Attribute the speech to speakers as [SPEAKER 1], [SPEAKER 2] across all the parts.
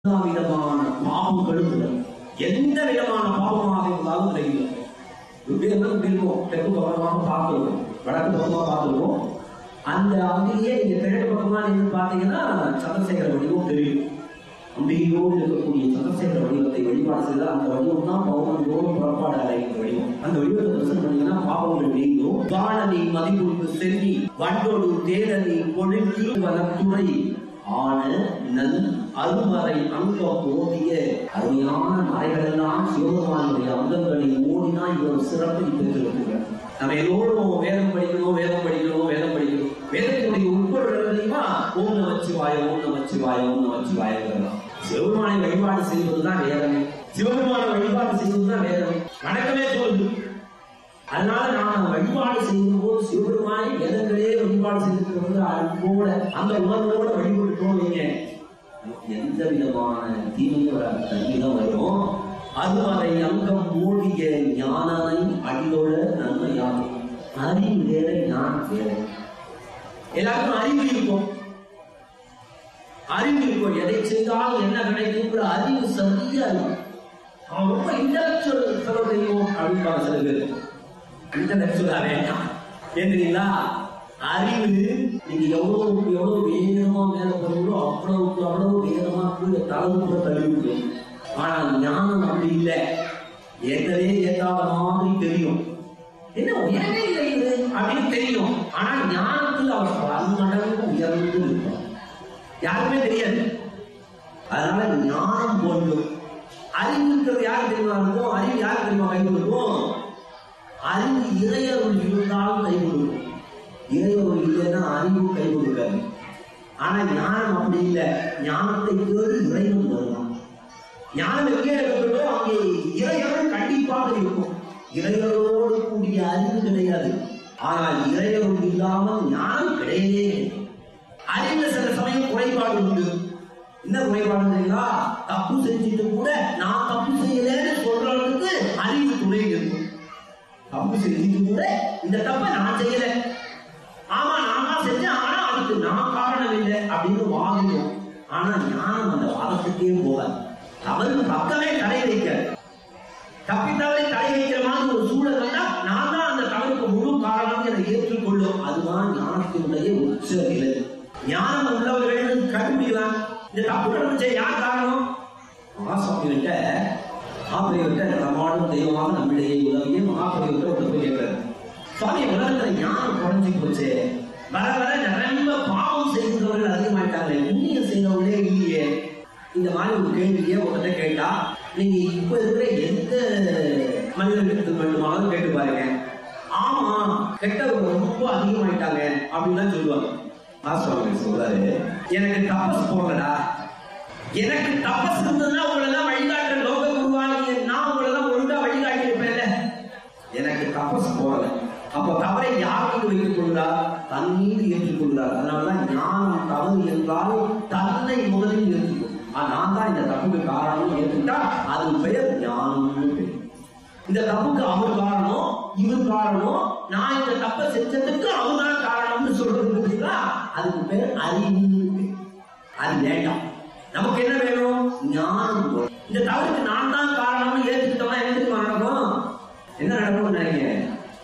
[SPEAKER 1] எல்லா விதமான பாவங்களும் இல்லை. எந்த விதமான பாவமாக இருந்தாலும் இல்லை இப்படி இருந்தாலும் இப்படி இருக்கும் தெற்கு பக்கமாக பார்த்துருக்கோம் வடக்கு பக்கமாக பார்த்துருக்கோம் அந்த அங்கேயே நீங்க கிழக்கு பக்கமா நின்று பார்த்தீங்கன்னா சந்திரசேகர வடிவம் தெரியும் அம்பிகையோடு இருக்கக்கூடிய சந்திரசேகர வடிவத்தை வழிபாடு செய்தால் அந்த வடிவம் தான் பௌர்ணமியோடு புறப்பாடு அடைகிற வடிவம் அந்த வடிவத்தை தரிசனம் பண்ணீங்கன்னா பாவங்கள் நீங்கும் வாழனி மதிப்புக்கு செல்வி வண்டோடு தேடனி பொழுது வனத்துறை ஆன நல் அருமறை அங்க போதிய அருமையான மறைகளெல்லாம் சிவபெருமானுடைய அங்கங்களை ஓடினா இவ்வளவு சிறப்பை பெற்றிருக்கிறார் நம்ம எல்லோரும் வேதம் படிக்கணும் வேதம் படிக்கணும் வேதம் படிக்கணும் வேதத்தினுடைய உட்பொருள் என்ன தெரியுமா ஓம் நமச்சிவாய ஓம் நமச்சிவாய ஓம் நமச்சிவாயங்கிறதா சிவபெருமானை வழிபாடு செய்வதுதான் வேதமே சிவபெருமானை வழிபாடு செய்வதுதான் வேதமே வணக்கமே சொல்லுது அதனால நாம வழிபாடு செய்யும் போது சிவபெருமானை வேதங்களே வழிபாடு செய்திருக்கிறது வந்து அன்போட அந்த உணர்வோட வழிபடுத்தோம் நீங்க நமக்கு எந்த விதமான தீமையோட தன்மைதான் வரும் அது அதை அங்கம் மூடிய ஞானனை அடியோட நன்மையாகும் அறிவு வேற நான் வேற எல்லாருக்கும் அறிவு இருக்கும் அறிவு இருக்கும் எதை செய்தாலும் என்ன கிடைக்குங்கிற அறிவு சரியா இருக்கும் அவன் ரொம்ப இன்டலெக்சுவல் செலவு செய்யும் அப்படின்னு சில பேர் இன்டலெக்சுவலா வேண்டாம் ஏன்றீங்களா அறிவு நீங்க எவ்வளவு எவ்வளவு வேகமா மேல போறீங்களோ அவ்வளவுக்கு அவ்வளவு வேகமா கீழே தளவுக்குள்ள தள்ளி ஆனா ஞானம் அப்படி இல்லை ஏற்கனவே ஏற்காத மாதிரி தெரியும் என்ன உயரவே இல்லை இது அப்படின்னு தெரியும் ஆனா ஞானத்தில் அவர் பல மடங்கு உயர்ந்து இருப்பார் யாருக்குமே தெரியாது அதனால ஞானம் போன்று அறிவுங்கிறது யார் தெரியுமா இருக்கும் அறிவு யார் தெரியுமா கை கொடுக்கும் அறிவு இறையருள் இருந்தாலும் கை கொடுக்கும் இறையருள் இல்லைன்னா அறிவு கை கொடுக்காது ஆனா ஞானம் அப்படி இல்லை ஞானத்தை தேடி இறைவன் வருவான் ஞானம் எங்கே இருக்கிறதோ அங்கே இறையருள் கண்டிப்பாக இருக்கும் இறையரோடு கூடிய அறிவு கிடையாது ஆனால் இறையருள் இல்லாமல் ஞானம் கிடையவே கிடையாது. அறிவுல சில சமயம் குறைபாடு உண்டு என்ன குறைபாடு தெரியுங்களா தப்பு செஞ்சுட்டு கூட நான் தப்பு செய்யலன்னு சொல்றதுக்கு அறிவு துணை இருக்கும் தப்பு செஞ்சுட்டு கூட இந்த தப்பை நான் செய்யல ஆமா நான் தான் செஞ்சேன் ஆனா அதுக்கு நான் காரணம் இல்லை அப்படின்னு வாதிடும் ஆனா ஞானம் அந்த வாதத்துக்கே போகாது தவறு பக்கமே தடை வைக்காது தப்பித்தவரை தடை வைக்கிற மாதிரி ஒரு சூழல் வந்தா நான் தான் அந்த தவறுக்கு முழு காரணம் என ஏற்றுக்கொள்ளும் அதுதான் ஞானத்தினுடைய உச்ச நிலை ஞானம் உள்ளவர்கள் கண்டுபிடிக்கலாம் இந்த தப்பு நடந்துச்சே யார் காரணம் மகாசாமி கிட்ட மகாபெரியவர்கிட்ட நம்மாடும் தெய்வமாக நம்மிடையே உதவிய மகாபெரியவர்கிட்ட ஒருத்தர் போய் கேட்கிறார் சுவாமி உலகத்துல ஞானம் குறைஞ்சி போச்சு வர வர நிறைய பாவம் செய்கிறவர்கள் அதிகமாயிட்டாங்க புண்ணியம் செய்தவங்களே இல்லையே இந்த மாதிரி ஒரு கேள்வியை உங்கள்கிட்ட கேட்டா நீங்க இப்ப இருக்கிற எந்த மனிதர்களுக்கு வேண்டுமானாலும் கேட்டு பாருங்க ஆமா கெட்டவங்க ரொம்ப அதிகமாயிட்டாங்க அப்படின்னு தான் சொல்லுவாங்க மாஸ்வாமி சொல்றாரு எனக்கு தபஸ் போடலடா எனக்கு தபஸ் இருந்ததுன்னா உங்களை எல்லாம் வழிகாட்டுற லோக குருவானீங்க நான் உங்களை எல்லாம் ஒழுங்கா வழிகாட்டி இருப்பேன்ல எனக்கு தபஸ் போடல அப்ப தவறை யார் மீது வைத்துக் கொள்கிறார் தன் மீது ஏற்றுக்கொள்கிறார் அதனாலதான் ஞானம் தவறு என்றால் தன்னை முதலில் ஏற்றுக்கொள் நான் தான் இந்த தப்புக்கு காரணம் ஏற்றுக்கிட்டா அது பெயர் ஞானம்னு பெயர் இந்த தப்புக்கு அவர் காரணம் இவர் காரணம் நான் இந்த தப்பை செஞ்சதுக்கு அவர் தான் காரணம்னு சொல்றது பார்த்தீங்களா அதுக்கு பேர் அறிவு அது வேண்டாம் நமக்கு என்ன வேணும் ஞானம் வேணும். இந்த தவறுக்கு நான் தான் காரணம்னு ஏற்றுக்கிட்டோம்னா என்ன தெரியுமா நடக்கும் என்ன நடக்கும் நினைக்கிறேன்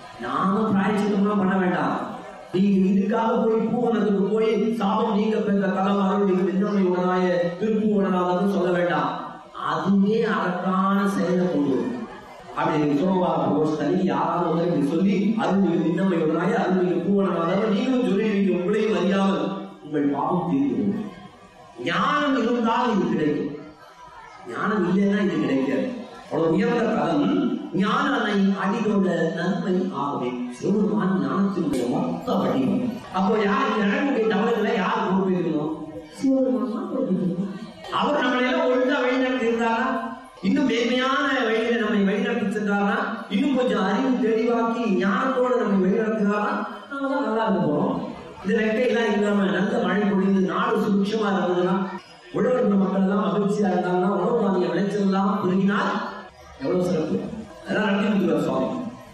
[SPEAKER 1] நாம பிராயச்சித்தம்லாம் பண்ண வேண்டாம் நீங்க இதுக்காக போய் பூவனத்துக்கு போய் சாபம் நீங்க பெற்ற தலைமரம் நீங்க இன்னொரு உடனாய திருப்பு உடனாதன்னு சொல்ல வேண்டாம் அதுவே அழகான செயலை கொண்டு வரும் அப்படி சோபா கோர்ஸ் தனி யாராவது ஒருத்தர் இப்படி சொல்லி அது நீங்க நின்னமை உடனாய அது நீங்க பூவனமாதவன் நீங்களும் சொல்லிடுவீங்க உங்களையும் அறியாமல் உங்கள் பாவம் தீர்ந்து ஞானம் இருந்தால் இது கிடைக்கும் ஞானம் இல்லைன்னா இது கிடைக்காது அவ்வளவு உயர்ந்த பதம் ஞானனை அடியோட நன்மை ஆகவே சிவபெருமான் ஞானத்தினுடைய மொத்த வடிவம் அப்போ யார் இந்த நடக்கக்கூடிய தவறுகளை யார் பொறுப்பேற்கணும் சிவபெருமான் தான் பொறுப்பேற்கணும் அவர் நம்மளை எல்லாம் ஒழுங்கா வழிநடத்தி இருந்தாரா இன்னும் மேன்மையான வழியில நம்மை வழிநடத்தி சென்றாரா இன்னும் கொஞ்சம் அறிவு தெளிவாக்கி ஞானத்தோட நம்மை வழிநடத்தினாரா நாம தான் நல்லா இருக்க போறோம் இந்த ரெக்கையெல்லாம் இல்லாம நல்ல மழை பொழிந்து நாடு சுபிட்சமா இருந்ததுன்னா உழவர் மக்கள் எல்லாம் மகிழ்ச்சியா இருந்தாங்கன்னா உணவு தானிய விளைச்சல் எல்லாம் பெருகினால் எவ்வளவு சிறப்பு அதெல்லாம் நடத்தி கொடுக்குறார் சுவாமி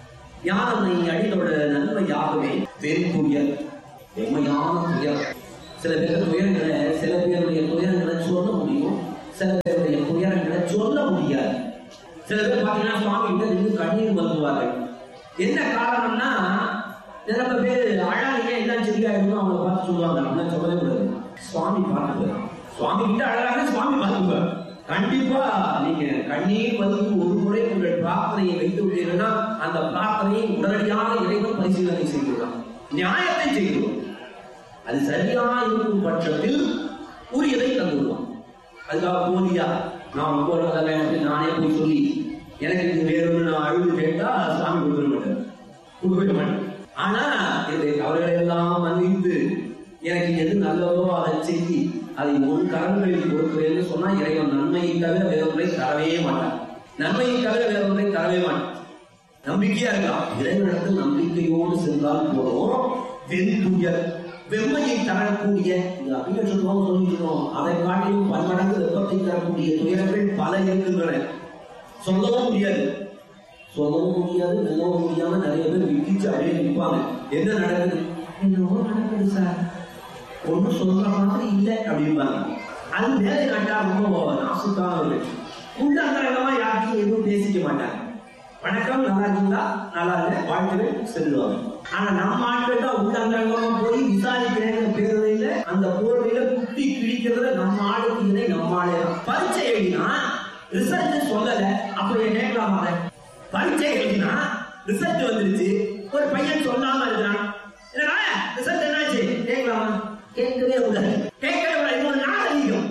[SPEAKER 1] ஞானமை அடித்தோட நன்மையாகவே பெரும் துயர் வெம்மையான துயர் சில பேர் துயரங்களை சில பேருடைய துயரங்களை சொல்ல முடியும் சில பேருடைய துயரங்களை சொல்ல முடியாது சில பேர் பாத்தீங்கன்னா சுவாமி கிட்ட நின்று கண்ணீர் வந்துவார்கள் என்ன காரணம்னா நிறைய பேர் அழாதீங்க எல்லாம் சரியாயிடும் அவங்க பார்த்து சொல்லுவாங்க நம்ம சொல்லவே கூடாது சுவாமி பார்த்துப்பாரு சுவாமி கிட்ட அழகாக சுவாமி பார்த்துப்பாரு கண்டிப்பா நீங்க கண்ணீர் வந்து ஒரு முறை உங்கள் பிரார்த்தனையை வைத்து விட்டீங்கன்னா அந்த பிரார்த்தனையை உடனடியாக இறைவன் பரிசீலனை செய்துள்ளான் நியாயத்தை செய்துள்ளான் அது சரியா இருக்கும் பட்சத்தில் உரியதை தந்துடுவான் அதுக்காக போலியா நான் போறதெல்லாம் எனக்கு நானே போய் சொல்லி எனக்கு இது வேணும்னு நான் அழுது கேட்டா சாமி கொடுக்க மாட்டேன் கொடுக்க மாட்டேன் ஆனா என்னுடைய தவறுகளை எல்லாம் மன்னித்து எனக்கு எது நல்லதோ அதை செய்தி அதை உன் கரங்களில் கொடுக்கிறேன்னு சொன்னா இறைவன் நன்மையை தவிர வேறொன்றை தரவே மாட்டான் நன்மையை தவிர வேறொன்றை தரவே மாட்டான் நம்பிக்கையா இருக்கலாம் இறைவனிடத்தில் நம்பிக்கையோடு சென்றால் போதும் வெந்துயர் வெம்மையை தரக்கூடிய இந்த அபிகட்சத்துவம் சொல்லிக்கிறோம் அதை காட்டிலும் பன்மடங்கு வெப்பத்தை தரக்கூடிய துயரங்கள் பல இருக்கின்றன சொல்லவும் முடியாது சொல்லவும் முடியாது மெல்லவும் முடியாம நிறைய பேர் விக்கிச்சு அப்படியே நிற்பாங்க என்ன நடக்குது என்னவோ நடக்குது சார் ஒன்றும் சொல்ற மாதிரி இல்லை அப்படிம்பாங்க அது வேலை காட்டா ரொம்ப நாசுக்கானவர்கள் உள்ள அந்தரங்கமா யாருக்கும் எதுவும் பேசிக்க மாட்டாங்க வணக்கம் நல்லா இருக்கீங்களா நல்லா இல்ல வாழ்த்துக்கள் செல்லுவாங்க ஆனா நம்ம ஆட்கள் தான் உள்ள அந்தரங்கமா போய் விசாரிக்கிறேங்கிற பேருதையில அந்த போர்வையில குத்தி கிழிக்கிறதுல நம்ம ஆளுக்கு இணை நம்ம ஆளே தான் பரீட்சை எழுதினா ரிசல்ட் சொல்லல அப்ப என் கேட்கலாமா அதை? பரீட்சை எழுதினா ரிசல்ட் வந்துருச்சு ஒரு பையன் சொல்லாம இருக்கிறான் என்னடா ரிசல்ட் என்னாச்சு கேட்கலாமா கேட்கவே கூடாது கேட்கவே கூடாது இது ஒரு நாகரீகம்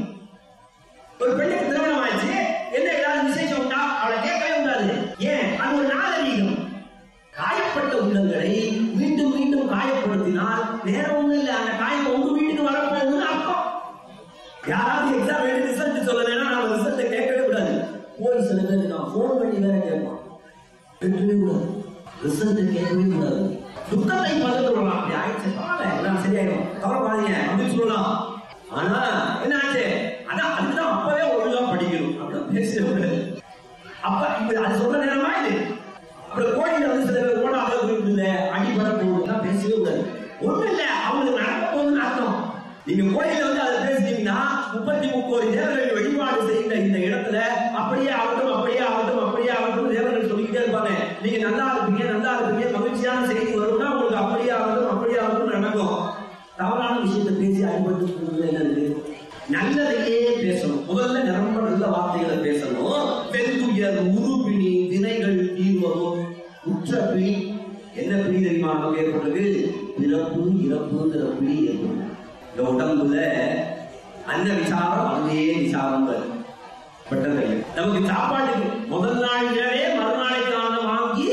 [SPEAKER 1] ஒரு பெண்ணுக்கு திருமணம் ஆச்சு என்ன ஏதாவது விசேஷம் உண்டா அவளை கேட்கவே கூடாது ஏன் அது ஒரு நாகரீகம் காயப்பட்ட உள்ளங்களை மீண்டும் மீண்டும் காயப்படுத்தினால் நேரம் ஒண்ணும் இல்ல அந்த காயம் உங்க வீட்டுக்கு வரப்போகுதுன்னு அர்த்தம் யாராவது எக்ஸாம் எழுதி ரிசல்ட் சொல்லலைன்னா நம்ம ரிசல்ட்டை கேட்கவே கூடாது போய் சில பேர் நான் ஃபோன் பண்ணி வேற கேட்பான் கேட்கவே கூடாது ரிசல்ட் கேட்கவே கூடாது துக்கத்தை பகிர்ந்து கொள்ளலாம் அப்படி ஆயிடுச்சு பரவாயில்ல எல்லாம் சரியாயிடும் கவலைப்படாதீங்க அப்படின்னு சொல்லலாம் ஆனா என்ன ஆச்சு அதான் அதுதான் அப்பவே ஒழுங்கா படிக்கணும் அப்படின்னு பேசவே கூடாது அப்ப இப்ப அது சொல்ற நேரமா இது அப்புறம் கோயில வந்து சில பேர் ஓட அளவுக்கு இல்ல அடிபட போகுதுலாம் பேசவே கூடாது ஒண்ணும் இல்ல அவங்களுக்கு நடக்க போகுதுன்னு அர்த்தம் நீங்க கோயில வந்து அதை பேசுனீங்கன்னா முப்பத்தி முக்கோடி தேவர்கள் வழிபாடு செய்கிற இந்த இடத்துல அப்படியே ஆகட்டும் அப்படியே ஆகட்டும் அப்படியே ஆகட்டும் தேவர்கள் சொல்லிக்கிட்டே இருப்பாங்க நீங்க நல்லா இருப்பீங்க நல்லா இருப்பீங்க மகிழ்ச்சியான செய்தி வரும்னா உங்களுக்கு அப்படியே ஆகட்டும் அப்படியே ஆகட்டும் நடக்கும் தவறான விஷயத்தை பேசி அடிபட்டு போகுது என்ன இருக்கு நல்லதையே பேசணும் முதல்ல நிரம்ப நல்ல வார்த்தைகளை பேசணும் வெந்துயர் உருபிணி வினைகள் தீர்வதும் உற்ற பிணி என்ன பிணி தெரியுமா நமக்கு ஏற்பட்டது பிறப்பு இறப்புங்கிற பிணி ஏற்படும் இந்த உடம்புல அன்ன விசாரம் அங்கேயே விசாரம் வரும் பட்டதை நமக்கு சாப்பாட்டுக்கு முதல் நாள் இரவே மறுநாளைக்கான வாங்கி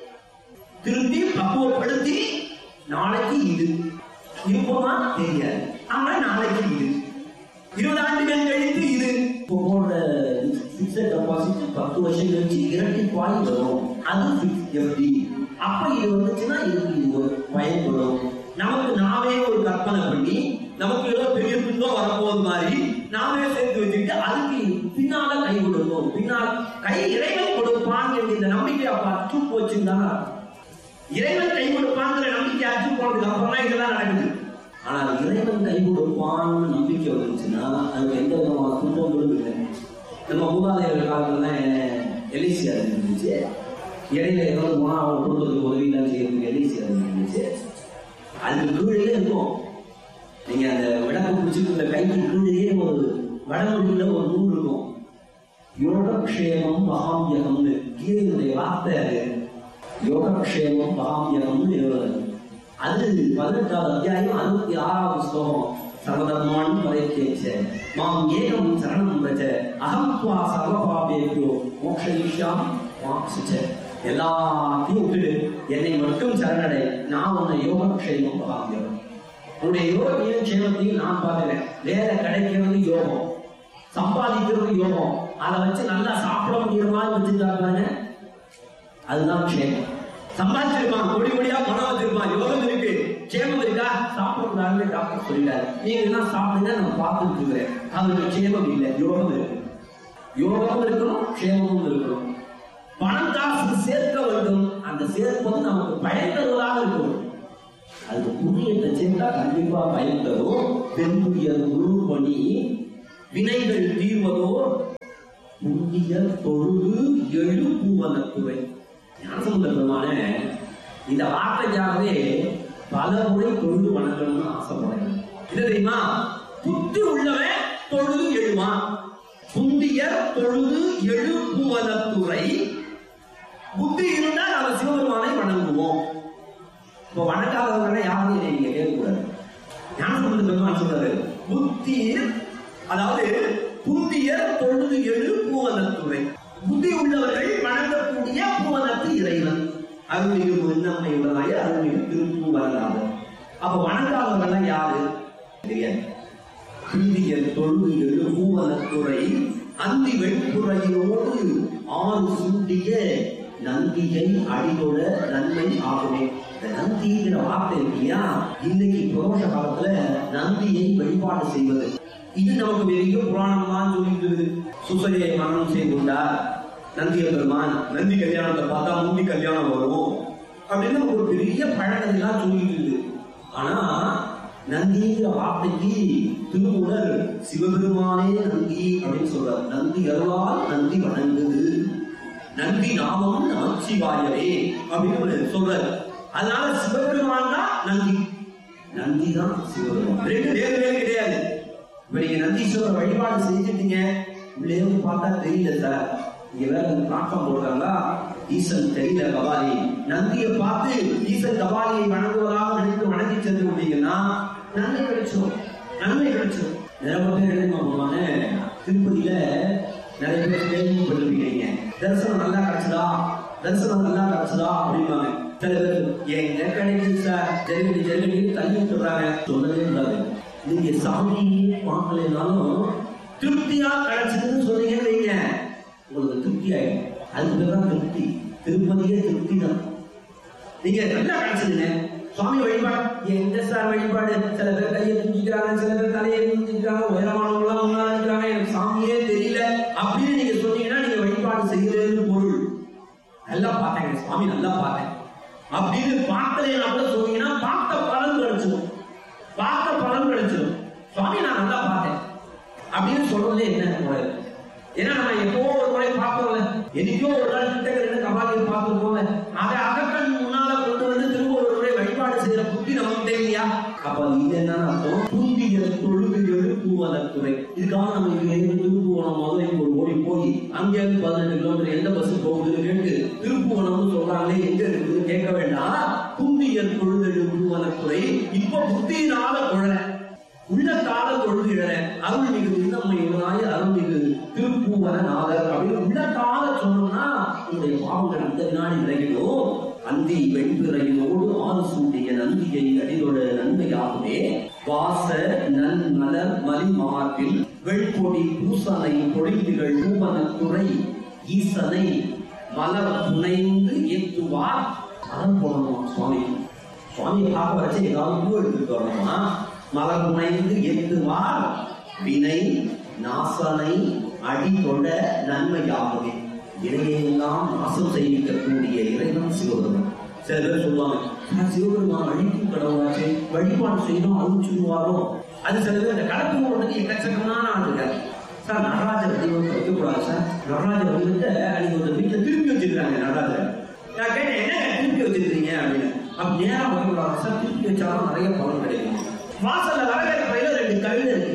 [SPEAKER 1] திருத்தி பக்குவப்படுத்தி நாளைக்கு இது இருப்போமா தெரியாது ஆனா நாளைக்கு இது இருபது ஆண்டுகள் கழித்து இது இப்போ போடுற பிக்சட் டெபாசிட் பத்து வருஷம் கழிச்சு இரட்டிப்பாய் வரும் அது ஃபிக்ஸ் எஃப்டி அப்ப இது வந்துச்சுன்னா இதுக்கு இது ஒரு பயன்படும் நமக்கு நாமே ஒரு கற்பனை பண்ணி நமக்கு ஏதோ பெரிய துன்பம் வரப்போகுது மாதிரி நாமே சேர்த்து வச்சுக்கிட்டு அதுக்கு பின்னால கை கொடுக்கணும் பின்னால் கை இறைவன் கொடுப்பான் என்ற இந்த நம்பிக்கை அப்ப அச்சு போச்சுன்னு தானே அர்த்தம். இறைவன் கை கொடுப்பாங்கிற நம்பிக்கை அச்சு போனதுக்கு அப்புறம் தான் இதெல்லாம் நடக்குது ஆனால் இறைவன் கை கொடுப்பான்னு நம்பிக்கை வந்துச்சுன்னா அதுக்கு எந்த விதமான துன்பங்களும் இல்லை நம்ம மூதாதையர்கள் காலத்துல எலிசியா இருந்துச்சு இடையில ஏதாவது போனா அவன் குடும்பத்துக்கு உதவி தான் செய்யறதுக்கு எலிசியா இருந்துச்சு அதுக்கு கீழே இருக்கும் நீங்க அந்த விளக்கு பிடிச்சிருக்கிற கைக்கு கீழே ஒரு வடமொழியில ஒரு நூல் இருக்கும் யோகக்ஷேமம் மகாமியகம்னு கீதையினுடைய வார்த்தை அது யோகக்ஷேமம் மகாமியகம்னு எழுதுறது அது பதினெட்டாவது அத்தியாயம் அறுபத்தி ஆறாவது ஸ்லோகம் சர்வதர்மான் பரைக்கேச்ச மாம் ஏகம் சரணம் பிரஜ அகம் துவா சர்வபாபேபியோ மோக்ஷயிஷ்யாம் மாக்ஷிச்ச எல்லாத்தையும் விட்டுடு என்னை மட்டும் சரணடை நான் உன்னை யோகக்ஷேமம் மகாமியகம் உன்னுடைய யோகத்தையும் க்ஷேமத்தையும் நான் பார்க்கிறேன் வேலை கிடைக்கிறது யோகம் சம்பாதிக்கிறது யோகம் அதை வச்சு நல்லா சாப்பிட முடியுற மாதிரி வச்சிருக்காங்க அதுதான் க்ஷேமம் சம்பாதிச்சிருப்பான் கோடி கோடியா பணம் வச்சிருப்பான் யோகம் இருக்கு க்ஷேமம் இருக்கா சாப்பிடக்கூடாதுன்னு டாக்டர் சொல்லிட்டாரு நீங்க என்ன சாப்பிடுங்க நான் பார்த்துட்டு இருக்கிறேன் அவருக்கு க்ஷேமம் இல்லை யோகம் இருக்கு யோகம் இருக்கணும் க்ஷேமமும் இருக்கணும் பணம் காசு சேர்க்க வேண்டும் அந்த சேர்ப்பது நமக்கு பயன் தருவதாக இருக்கணும் அதுக்கு புண்ணியத்தை சேர்த்தா கண்டிப்பா பயன் தரும் வெண்புயர் குரு பணி வினைகள் தீர்வதோ புண்ணிய தொழுது எழுப்புவனத்துறை ஞானசமுத பெருமான இந்த வார்த்தைக்காகவே பல முறை தொழுது வணங்கணும்னு ஆசைப்படுறேன் என்ன தெரியுமா புத்தி உள்ளவன் தொழுது எழுவான் புந்திய தொழுது எழுப்புவனத்துறை புத்தி இருந்தா நம்ம சிவபெருமானை வணங்குவோம் இப்ப வணங்காதவங்க யாரும் நீங்க கேட்கக்கூடாது ஞானசம்பந்த பெருமான் சொல்றாரு புத்தி அதாவது புத்திய தொழுது எழு பூவனத்துறை புத்தி உள்ளவர்கள் வணங்கக்கூடிய பூவனத்து இறைவன் அருள்மிகு முன்னம்மை உடனாய அருள்மிகு திருப்பூவனாதர் அப்ப வணங்காதவர்கள் யாரு தெரியாது புதிய தொழுது எழு பூவனத்துறை அந்தி வெண்புறையோடு ஆறு சூட்டிய நந்தியை அடிதொட நன்மை ஆகுமே இந்த நந்திங்கிற வார்த்தை இருக்கு இல்லையா இன்னைக்கு புரோஷ காலத்துல நந்தியை வழிபாடு செய்வது இது நமக்கு பெரிய புராணம் தான் சொல்லிட்டு சுசையை மரணம் செய்து கொண்டார் நந்திய பெருமான் நந்தி கல்யாணத்தை பார்த்தா முந்தி கல்யாணம் வரும் அப்படின்னு நமக்கு ஒரு பெரிய பழக்கத்தெல்லாம் சொல்லிட்டு இருக்கு ஆனா நந்திங்கிற வார்த்தைக்கு திருமூலர் சிவபெருமானே நந்தி அப்படின்னு சொல்றார் நந்தி அருளால் நந்தி வணங்குது நந்தி நாமம் நமச்சிவாயவே அப்படின்னு ஒரு சொல்றாரு அதனால சிவபெருமான் தான் நந்தி நந்தி தான் சிவபெருமான் ரெண்டு வேறு வேறு கிடையாது இப்ப நீங்க நந்தீஸ்வரர் வழிபாடு செஞ்சுட்டீங்க உள்ளே இருந்து பார்த்தா தெரியல சார் இங்க வேற இந்த பிளாட்ஃபார்ம் போடுறாங்களா ஈசன் தெரியல கபாலி நந்தியை பார்த்து ஈசன் கபாலியை வணங்குவதாக நினைத்து வணங்கி சென்று விட்டீங்கன்னா நன்மை கிடைச்சிடும் நன்மை கிடைச்சிடும் நிறைய பேர் என்ன பண்ணுவாங்க திருப்பதியில நிறைய பேர் கேள்விப்பட்டிருப்பீங்க தரிசனம் நல்லா கிடைச்சதா தரிசனம் நல்லா கிடைச்சதா அப்படிம்பாங்க சில பேர் எங்க கிடைக்குது சார் ஜெர்மனி ஜெர்மனி தள்ளி விட்டுறாங்க சொல்லவே கூடாது நீங்க சாமியே பார்க்கலைனாலும் திருப்தியா கிடைச்சதுன்னு சொன்னீங்கன்னு வைங்க உங்களுக்கு திருப்தி ஆயிடும் அதுக்கு பேர் தான் திருப்தி திருப்பதியே திருப்தி தான் நீங்க நல்லா கிடைச்சதுங்க சுவாமி வழிபாடு எங்க சார் வழிபாடு சில பேர் கையை தூக்கிக்கிறாங்க சில பேர் தலையை தூக்கிக்கிறாங்க உயரமானவங்களாம் முன்னாடி நிற்கிறாங்க எனக்கு சாமியே தெரியல அப்படின்னு நீங்க சொன்னீங்கன்னா நீங்க வழிபாடு செய்யறதுன்னு பொருள் நல்லா பார்த்தேங்க சுவாமி நல்லா பார்த்தேன் அப்படின்னு பார்த்தலைன்னா கூட சொன்னீங்கன்னா பார்த்த பலன் கிடைச்சிடும் பார்த்த பலன் கிடைச்சிடும் சுவாமி நான் நல்லா பார்த்தேன் அப்படின்னு சொல்றதுல என்ன முறை ஏன்னா நம்ம எப்போ ஒரு முறை பார்ப்போம்ல என்னைக்கோ ஒரு நாள் கிட்ட ரெண்டு கபாலியை பார்த்துருப்போம்ல அதை அகக்கண் முன்னால கொண்டு வந்து திரும்ப ஒரு முறை வழிபாடு செய்யற புத்தி நமக்கு இல்லையா அப்ப இது என்ன அர்த்தம் புந்திய தொழுது எழுப்புவதற்குறை இதுக்காக நம்ம இங்க இருந்து திருப்புவனம் முதல்ல ஒரு ஓடி போய் அங்க இருந்து பதினெட்டு கிலோமீட்டர் எந்த பஸ் போகுதுன்னு கேட்டு திருப்புவனம்னு சொல்றாங்களே எங்க இருக்குதுன்னு கேட்க வேண்டாம் புந்திய தொழுது எழுப்புவதற்குறை இப்ப புத்தியினால குழலை உள்ளத்தால தொழுகிற அருள்மிகு இன்னம்மையுடனாய அருள்மிகு திருப்பூவன நாதர் அப்படின்னு உள்ளத்தால சொன்னோம்னா உங்களுடைய பாவங்கள் அந்த வினாடி விலகிடும் அந்தி வெண்பிறையோடு ஆறு சூட்டிய நந்தியை அடிதொட நன்மையாகவே வாச நன் மலர் மலி மார்பில் வெண்பொடி பூசனை பொழிந்துகள் பூவனத்துறை ஈசனை மலர் புனைந்து ஏத்துவார் மலர் போடணும் சுவாமி சுவாமியை பார்க்க வச்சு ஏதாவது பூ எடுத்துட்டு வரணுமா மலர் புனைந்து ஏத்துவார் வினை நாசனை அடி தொட நன்மையாகவே இறையெல்லாம் நாசம் செய்விக்கக்கூடிய இறைவன் சிவபெருமான் சில பேர் சொல்லுவாங்க "சார், சிவபெருமான் அழிக்கும் கடவுளாச்சே வழிபாடு செய்யணும் அழிச்சுடுவாரோ அது சில பேர் இந்த கடப்பு போடுறதுக்கு எக்கச்சக்கமான ஆள் இருக்காரு சார் நடராஜ வடிவம் வைக்கக்கூடாது சார் நடராஜ வடிவத்தை அன்னைக்கு ஒரு வீட்டுல திருப்பி வச்சிருக்காங்க நடராஜர் நான் கேட்டேன் என்ன திருப்பி வச்சிருக்கீங்க அப்படின்னு அப்ப நேரா வைக்கக்கூடாது சார் திருப்பி வச்சாலும் நிறைய பலன் கிடைக்கும் வாசல்ல வரவேற்ற பையில ரெண்டு கவிதை இருக்கு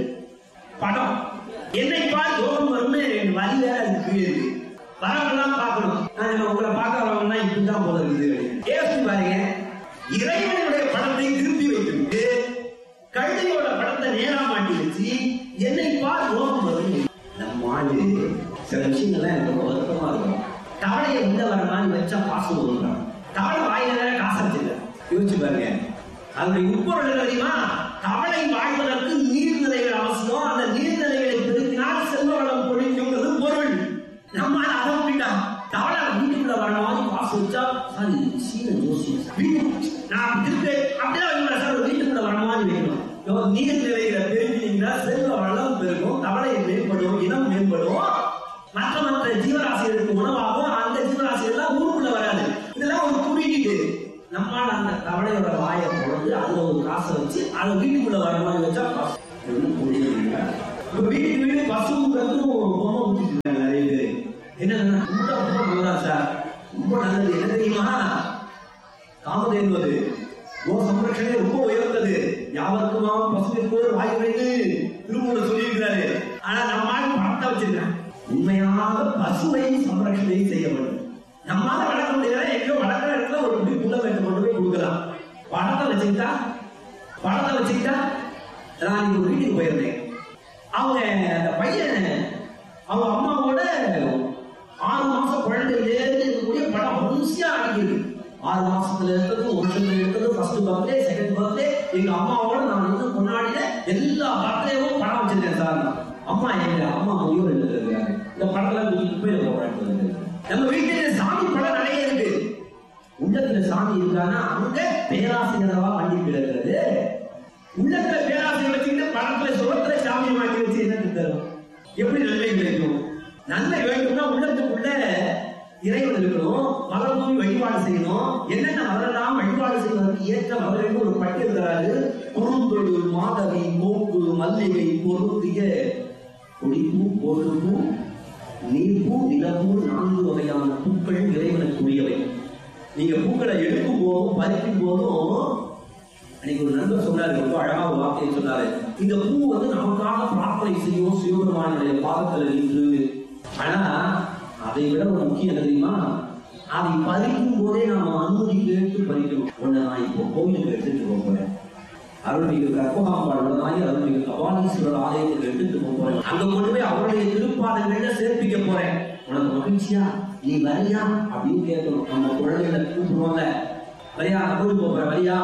[SPEAKER 1] படம் என்னை பார் யோகம் வரும்னு ரெண்டு வரி வேற அதுக்கு கீழே இருக்கு வரவங்களாம் பார்க்கணும் நான் உங்களை பார்க்க வரவங்கன்னா இப்படிதான் போல இருக்குது யோசிச்சு பாருங்க இறைவனுடைய படத்தை திருப்பி வைத்துவிட்டு கழுதையோட படத்தை நேரா மாட்டி வச்சு என்னை பார் யோகம் வரும் நம்ம ஆளு சில விஷயங்கள்லாம் எனக்கு ரொம்ப வருத்தமா இருக்கும் தவளையை உள்ள வர மாதிரி வச்சா பாசம் வருகிறான் தவளை வாயில வேற காசு வச்சிருக்க யோசிச்சு பாருங்க அதனுடைய உட்பொருள் தெரியுமா தவளை வாழ்வதற்கு நீர்நிலைகள் அவசியம் அந்த நீர்நிலைகளை பெருக்கினால் செல்வ வளம் பொழிக்குங்கிறது பொருள் நம்ம அதை விட்டுட்டான் தவளை வீட்டுக்குள்ள வர மாதிரி காசு வச்சா சார் இது சீன ஜோசியம் சார். வீட்டு நான் திருப்பி அப்படிதான் வைக்கணும் சார் ஒரு வீட்டுக்குள்ள வர மாதிரி வைக்கணும் யோ, நீர்நிலைகளை பெருக்கினீங்கன்னா செல்வ வளம் பெருகும் தவளை மேம்படும் இனம் மேம்படும் மற்ற மற்ற ஜீவராசிகளுக்கு உணவாகும் அந்த ஜீவராசிகள் ஊருக்குள்ள வராது இதெல்லாம் ஒரு குறியீடு நம்மால அந்த தவளையோட வாயை பொழுது அதுல ஒரு காசை வச்சு அதை வீட்டுக்குள்ள வர மாதிரி வச்சா காசு இது ஒண்ணும் புரியல இல்லையா? இப்ப வீட்டுக்கு வீடு பசுவும் கத்தும் பொம்மை ஊத்திட்டு இருக்காங்க நிறைய பேர் என்ன ரொம்ப ரொம்ப நல்லதா சார் ரொம்ப நல்லது என்ன தெரியுமா காமதேனு அது கோ சம்ரட்சணை ரொம்ப உயர்ந்தது யாவருக்குமாம் பசுவிற்கோர் வாய் வைத்து திருமூல சொல்லியிருக்கிறாரு ஆனா நம்மால் பணத்தை வச்சிருக்காங்க உண்மையாக பசுவை சம்ரட்சணை செய்ய வேண்டும் நம்மால வளர்க்க முடியாது எங்கேயோ வளர்க்குற இடத்துல ஒரு குடி புள்ள வைத்து கொண்டு போய் கொடுக்கலாம் பணத்தை வச்சுக்கிட்டா பணத்தை வச்சுக்கிட்டா நான் இங்க ஒரு வீட்டுக்கு போயிருந்தேன் அவங்க அந்த பையன் அவங்க அம்மாவோட ஆறு மாசம் குழந்தையில இருந்து இருக்கக்கூடிய படம் வரிசையா அடிக்குது ஆறு மாசத்துல இருக்கிறது ஒரு வருஷத்துல இருக்கிறது ஃபர்ஸ்ட் பர்த்டே செகண்ட் பர்த்டே எங்க அம்மாவோட நான் வந்து கொண்டாடின எல்லா பர்த்டேவும் படம் வச்சிருக்கேன் சார் நான். அம்மா எங்க அம்மா முடிவு எடுத்துருக்காங்க இந்த படத்துல தூக்கி குப்பையில போடுறாங்க நம்ம வீட்டுல சாமி படம் நிறைய இருக்கு உள்ளத்துல சாமி இருக்கான்னா அங்க பேராசிரியரவா வண்டி கிடக்கிறது உள்ளத்துல பேராசிரியர் வச்சுக்கிட்டு படத்துல சுரத்துல சாமியை மாட்டி வச்சு என்ன தரும் எப்படி நன்மை கிடைக்கும் நன்மை வேண்டும்னா உள்ளத்துக்குள்ள இறைவன் இருக்கணும் மலர் தூவி வழிபாடு செய்யணும் என்னென்ன மலரெல்லாம் வழிபாடு செய்வதற்கு ஏற்ற மலர்கள் ஒரு பட்டியல் தராது குறுந்தொடு மாதவி மூக்கு மல்லிகை பொருந்திய கொடிப்பூ கோடுப்பூ நீர்ப்பூ நிலப்பூ நான்கு வகையான பூக்கள் இறைவனுக்கு உரியவை நீங்க பூக்களை எடுக்கும் போதும் பறிக்கும் போதும் அன்னைக்கு ஒரு நண்பர் சொன்னாரு ரொம்ப அழகா ஒரு வார்த்தையை சொன்னாரு இந்த பூ வந்து நமக்காக பிரார்த்தனை செய்யும் சிவபெருமானுடைய பாதத்துல நின்று ஆனா அதை விட ஒரு முக்கியம் என்ன தெரியுமா அதை பறிக்கும் போதே நாம அனுமதி கேட்டு பறிக்கணும் ஒண்ணு நான் இப்போ கோவிலுக்கு எடுத்துட்டு போக போறேன் அருள்மிகு கற்பகாம்பாளுடனாய் அருள்மிகு கபாலீஸ்வரர் ஆலயத்துக்கு எடுத்துட்டு போக போறேன் அங்க கொண்டு போய் அவருடைய திருப்பாதங்கள்ல சேர்ப்பிக்க போறேன் உனக்கு மகிழ்ச்சியா நீ வரியா அப்படின்னு கேட்கணும் நம்ம குழந்தைகளை கூப்பிடுவாங்க வரியா கூட்டு போற வரியா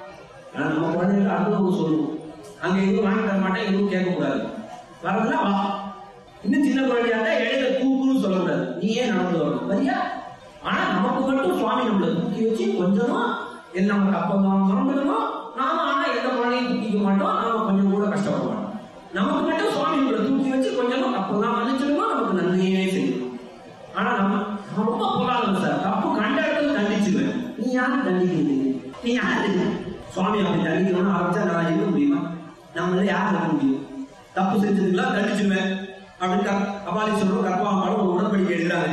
[SPEAKER 1] ஆனா நம்ம குழந்தைகளுக்கு அனுபவம் சொல்லணும் அங்க எதுவும் வாங்கி தர மாட்டேன் எதுவும் கேட்க கூடாது வரதுனா வா இன்னும் சின்ன குழந்தையா இருந்தா இடையில தூக்குன்னு சொல்லக்கூடாது நீ ஏன் நடந்து வரணும் வரியா ஆனா நமக்கு மட்டும் சுவாமி நம்மளை தூக்கி வச்சு கொஞ்சமா எல்லாம் நமக்கு அப்பதான் மறந்துடணும் நாம ஆனா எந்த குழந்தையும் தூக்கிக்க மாட்டோம் நாம கொஞ்சம் கூட கஷ்டப்பட மாட்டோம் நமக்கு மட்டும் சுவாமி நம்மளை தூக்கி வச்சு கொஞ்சமா அப்பதான் மன்னிச்சிருக்கோம் நமக்கு நன்மையே செய்யும் ஆனா நம்ம நான் ரொம்ப போராடும் சார் தப்பு கண்ட இடத்துல தண்டிச்சுவேன் நீ யாரு தண்டிக்கிறது நீ யாரு சுவாமி அப்படி தண்டிக்கணும்னு ஆரம்பிச்சா நான் இருக்க முடியுமா நம்மளால யார் இருக்க முடியும் தப்பு செஞ்சதுக்கெல்லாம் தண்டிச்சுவேன் அப்படின்னு க- கபாலீஸ்வரரும் கர்ப்பாம்பாலும் ஒரு உடன்படிக்கை எழுதுறாங்க